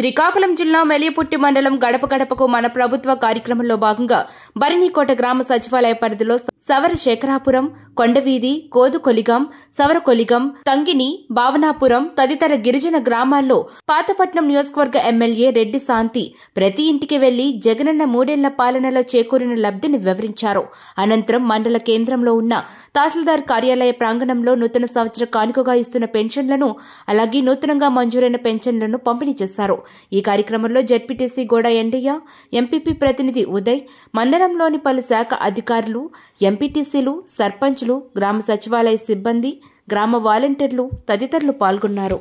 శ్రీకాకుళం జిల్లా మెలియపుట్టి మండలం గడప గడపకు మన ప్రభుత్వ కార్యక్రమంలో భాగంగా బరినీకోట గ్రామ సచివాలయ పరిధిలో సవర శేఖరాపురం కొండవీధి కోదుకొలిగం సవరకొలిగం తంగిని భావనాపురం తదితర గిరిజన గ్రామాల్లో పాతపట్నం నియోజకవర్గ ఎమ్మెల్యే రెడ్డి శాంతి ప్రతి ఇంటికి వెళ్లి జగనన్న మూడేళ్ల పాలనలో చేకూరిన లబ్ధిని వివరించారు అనంతరం మండల కేంద్రంలో ఉన్న తహసీల్దార్ కార్యాలయ ప్రాంగణంలో నూతన సంవత్సర కానుకగా ఇస్తున్న పెన్షన్లను అలాగే నూతనంగా మంజూరైన పెన్షన్లను పంపిణీ చేశారు ఈ కార్యక్రమంలో జడ్పీటీసీ గోడ ఎండయ్య ఎంపీపీ ప్రతినిధి ఉదయ్ మండలంలోని పలు శాఖ అధికారులు ఎంపీటీసీలు సర్పంచ్లు గ్రామ సచివాలయ సిబ్బంది గ్రామ వాలంటీర్లు తదితరులు పాల్గొన్నారు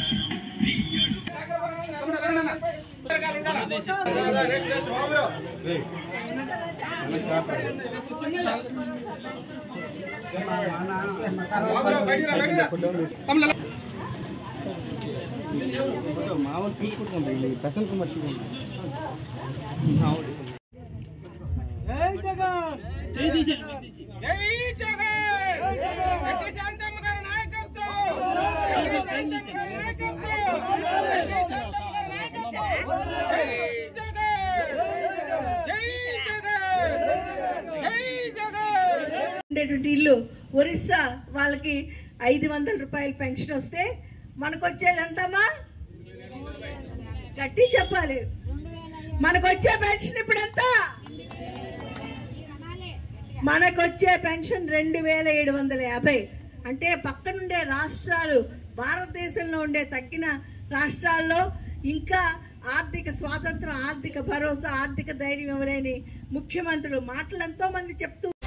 మామూలు చూసుకుంటుంది ఈ దర్శన్ కుమార్ చూడండి జై జగన్ జై జగన్ జై జగన్ రెడ్డి శాంతమ్మ గారి నాయకత్వం రెడ్డి శాంతమ్మ గారి నాయకత్వం రెడ్డి శాంతమ్మ గారి నాయకత్వం జై జగన్ జై జగన్ జై జగన్ ఉండేటువంటి ఇల్లు ఒరిస్సా వాళ్ళకి ఐదు వందల రూపాయల పెన్షన్ వస్తే మనకు వచ్చేది ఎంతమ్మా గట్టి చెప్పాలి మనకు వచ్చే పెన్షన్ ఇప్పుడు ఎంత మనకు వచ్చే పెన్షన్ రెండు వేల ఏడు వందల యాభై అంటే పక్కనుండే రాష్ట్రాలు భారతదేశంలో ఉండే తగ్గిన రాష్ట్రాల్లో ఇంకా ఆర్థిక స్వాతంత్రం ఆర్థిక భరోసా ఆర్థిక ధైర్యం ఇవ్వలేని ముఖ్యమంత్రులు మాటలు ఎంతో మంది చెప్తూ